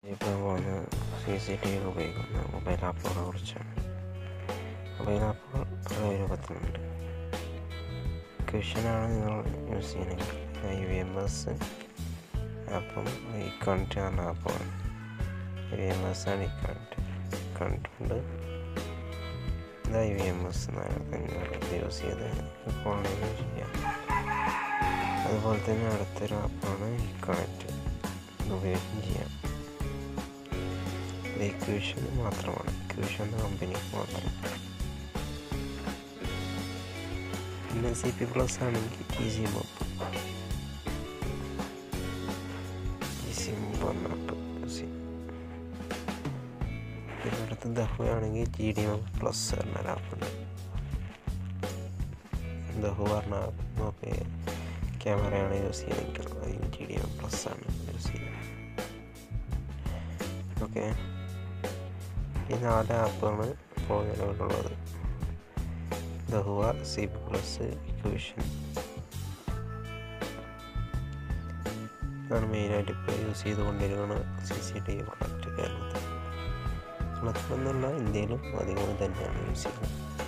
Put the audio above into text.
ഇപ്പോൾ പോകുന്നത് C C T V ഉപയോഗിക്കുന്ന മൊബൈൽ ആപ്പുകളെ കുറിച്ചാണ് മൊബൈൽ ആപ്പുകൾ പല രൂപത്തിലുണ്ട് ക്വിഷനാണ് നിങ്ങൾ യൂസ് ചെയ്യണമെങ്കിൽ ഐ വി എം എസ് ആപ്പും ഈ കണക്ട് എന്ന ആപ്പുമാണ് ഐ വി എം എസ് ആണ് ഈ കണക്ട് കണക്ട് ഉണ്ട് ഇത് ഐ വി എം എസ് എന്നാണ് നിങ്ങൾ ഇത് യൂസ് ചെയ്ത് ഓൺലൈനിൽ ചെയ്യാം അതുപോലെ തന്നെ അടുത്തൊരു ആപ്പാണ് ഈ കണക്ട് ഇത് ഉപയോഗിക്കുകയും ചെയ്യാം ഇത് ഇക്വേഷൻ മാത്രമാണ് ഇക്വേഷൻ എന്ന കമ്പനിക്ക് മാത്രം പിന്നെ സി പി പ്ലസ് ആണെങ്കിൽ ഈസി മോപ്പ് ഈസി മോപ്പ് എന്ന ആപ്പ് യൂസ് ചെയ്യും പിന്നെ അടുത്ത ദഹു ആണെങ്കിൽ ജി ഡി എം പ്ലസ് പറഞ്ഞ ആപ്പുണ്ട് ദഹു പറഞ്ഞ ആപ്പ് ക്യാമറയാണ് യൂസ് ചെയ്യുന്നതെങ്കിൽ അതിന് ജി ഡി എം പ്ലസ് ആണ് യൂസ് ചെയ്യുന്നത് ഓക്കെ ഈ നാല് ആപ്പാണ് ഇപ്പോൾ നിലവിലുള്ളത് ദഹുവ സി പി പ്ലസ് ഇക്വേഷൻ ഇതാണ് മെയിനായിട്ട് ഇപ്പോൾ യൂസ് ചെയ്തുകൊണ്ടിരിക്കുന്ന C C T V product കേരളത്തിൽ കേരളത്തിലൊന്നുമല്ല ഇന്ത്യയിലും അധികം തന്നെയാണ് യൂസ് ചെയ്യുന്നത്